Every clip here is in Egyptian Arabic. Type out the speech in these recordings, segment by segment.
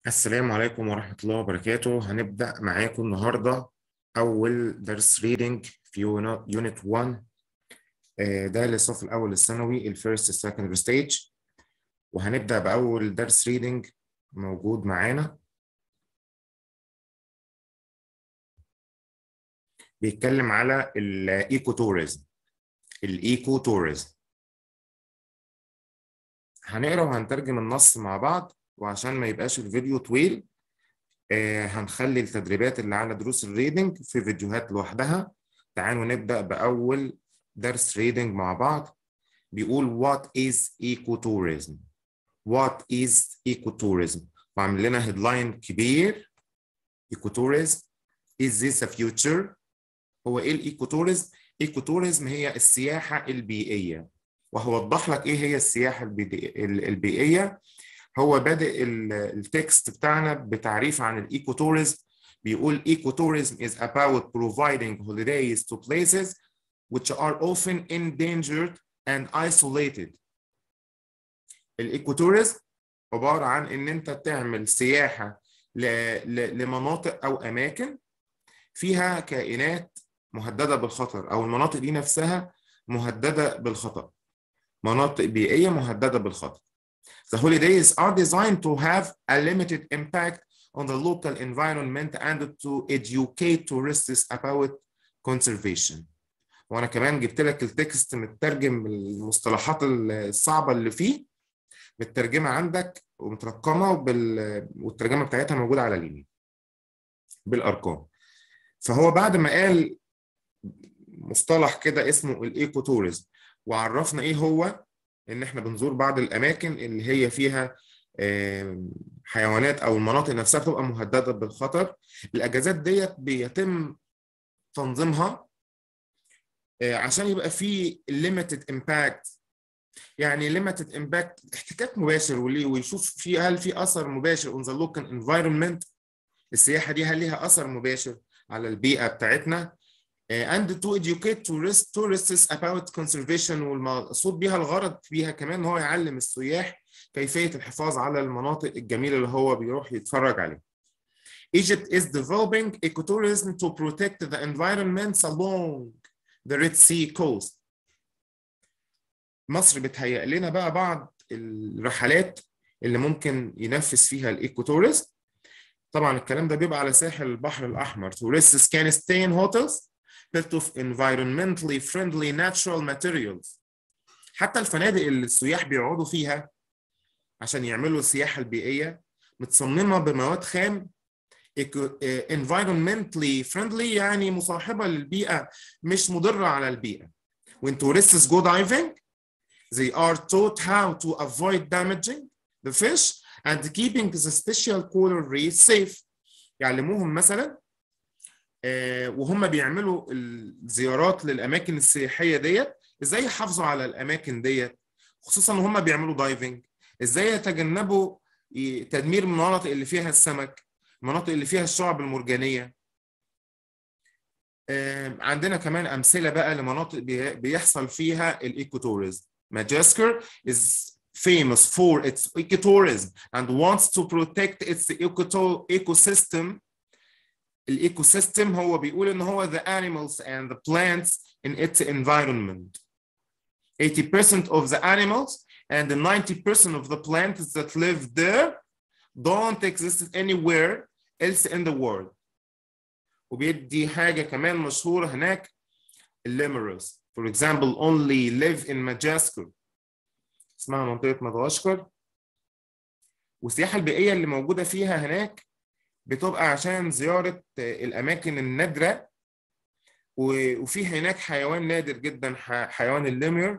السلام عليكم ورحمة الله وبركاته هنبدأ معاكم النهاردة أول درس ريدنج في يونت 1 آه، ده للصف الأول الثانوي الفيرست سكندري ستيج وهنبدأ بأول درس ريدنج موجود معانا بيتكلم على الإيكو توريزم الإيكو توريزم هنقرا وهنترجم النص مع بعض وعشان ما يبقاش الفيديو طويل آه هنخلي التدريبات اللي على دروس الريدنج في فيديوهات لوحدها تعالوا نبدأ بأول درس ريدنج مع بعض بيقول what is ecotourism what is ecotourism وعامل لنا هيدلاين كبير ecotourism is this a future هو ايه الايكوتوريزم ايكوتوريزم هي السياحة البيئية وهوضح لك ايه هي السياحة البيئية هو بادئ التكست بتاعنا بتعريف عن الايكوتوريزم بيقول ecotourism is about providing holidays to places which are often endangered and isolated. الايكوتوريزم عبارة عن ان انت تعمل سياحة لمناطق او اماكن فيها كائنات مهددة بالخطر او المناطق دي نفسها مهددة بالخطر. مناطق بيئية مهددة بالخطر. The holidays are designed to have a limited impact on the local environment and to educate tourists about conservation. وانا كمان جبت لك التكست مترجم المصطلحات الصعبه اللي فيه مترجمه عندك ومترقمه وبال... والترجمه بتاعتها موجوده على اليمين بالارقام فهو بعد ما قال مصطلح كده اسمه الايكو توريزم وعرفنا ايه هو ان احنا بنزور بعض الاماكن اللي هي فيها حيوانات او المناطق نفسها بتبقى مهدده بالخطر الاجازات ديت بيتم تنظيمها عشان يبقى في limited impact يعني limited impact احتكاك مباشر ويشوف في هل في اثر مباشر on the local environment السياحه دي هل ليها اثر مباشر على البيئه بتاعتنا and to educate tourists tourists about conservation والمقصود بيها الغرض بيها كمان ان هو يعلم السياح كيفيه الحفاظ على المناطق الجميله اللي هو بيروح يتفرج عليها. Egypt is developing ecotourism to protect the environment along the Red Sea coast. مصر بتهيئ لنا بقى بعض الرحلات اللي ممكن ينفذ فيها الايكوتوريزم. طبعا الكلام ده بيبقى على ساحل البحر الاحمر. Tourists can stay in hotels built of environmentally friendly natural materials. حتى الفنادق اللي السياح بيقعدوا فيها عشان يعملوا السياحة البيئية متصممة بمواد خام environmentally friendly يعني مصاحبة للبيئة مش مضرة على البيئة. When tourists go diving, they are taught how to avoid damaging the fish and keeping the special coral reef safe. يعلموهم مثلا وهم بيعملوا الزيارات للاماكن السياحيه ديت ازاي يحافظوا على الاماكن ديت خصوصا وهم بيعملوا دايفنج ازاي يتجنبوا تدمير المناطق اللي فيها السمك المناطق اللي فيها الشعب المرجانيه عندنا كمان امثله بقى لمناطق بيحصل فيها الايكوتوريزم ماجاسكر is famous for its ecotourism and wants to protect its ecosystem الايكو سيستم هو بيقول ان هو the animals and the plants in its environment 80% of the animals and the 90% of the plants that live there don't exist anywhere else in the world وبيدي حاجة كمان مشهورة هناك الليمورس for example only live in Madagascar اسمها منطقة مدغشقر والسياحة البيئية اللي موجودة فيها هناك بتبقى عشان زيارة الأماكن النادرة وفي هناك حيوان نادر جدا حيوان الليمير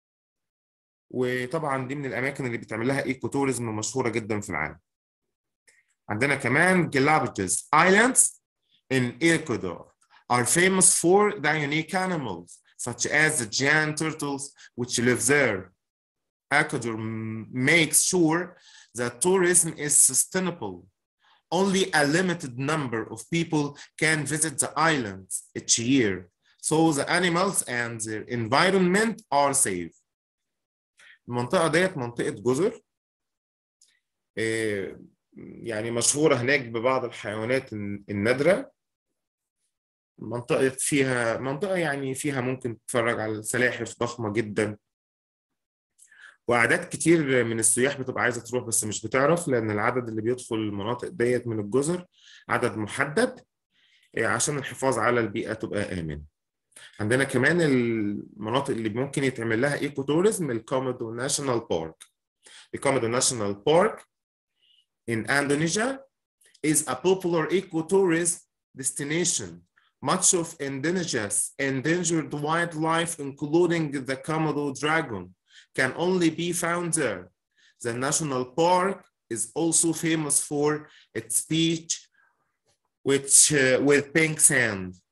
وطبعا دي من الأماكن اللي بتعمل لها إيكو توريزم مشهورة جدا في العالم. عندنا كمان Galapagos Islands in Ecuador are famous for the unique animals such as the giant turtles which live there. Ecuador makes sure that tourism is sustainable only a limited number of people can visit the islands each year, so the animals and their environment are safe. المنطقة ديت منطقة جزر يعني مشهورة هناك ببعض الحيوانات النادرة منطقة فيها منطقة يعني فيها ممكن تتفرج على سلاحف ضخمة جدا وأعداد كتير من السياح بتبقى عايزة تروح بس مش بتعرف لأن العدد اللي بيدخل المناطق ديت من الجزر عدد محدد عشان الحفاظ على البيئة تبقى آمنة. عندنا كمان المناطق اللي ممكن يتعمل لها ايكو توريزم الكومودو ناشونال بارك. الكومودو ناشونال بارك in Indonesia is a popular ecotourism destination. Much of Indonesia's endangered wildlife, including the Komodo dragon, can only be found there. The national park is also famous for its beach which, uh, with pink sand.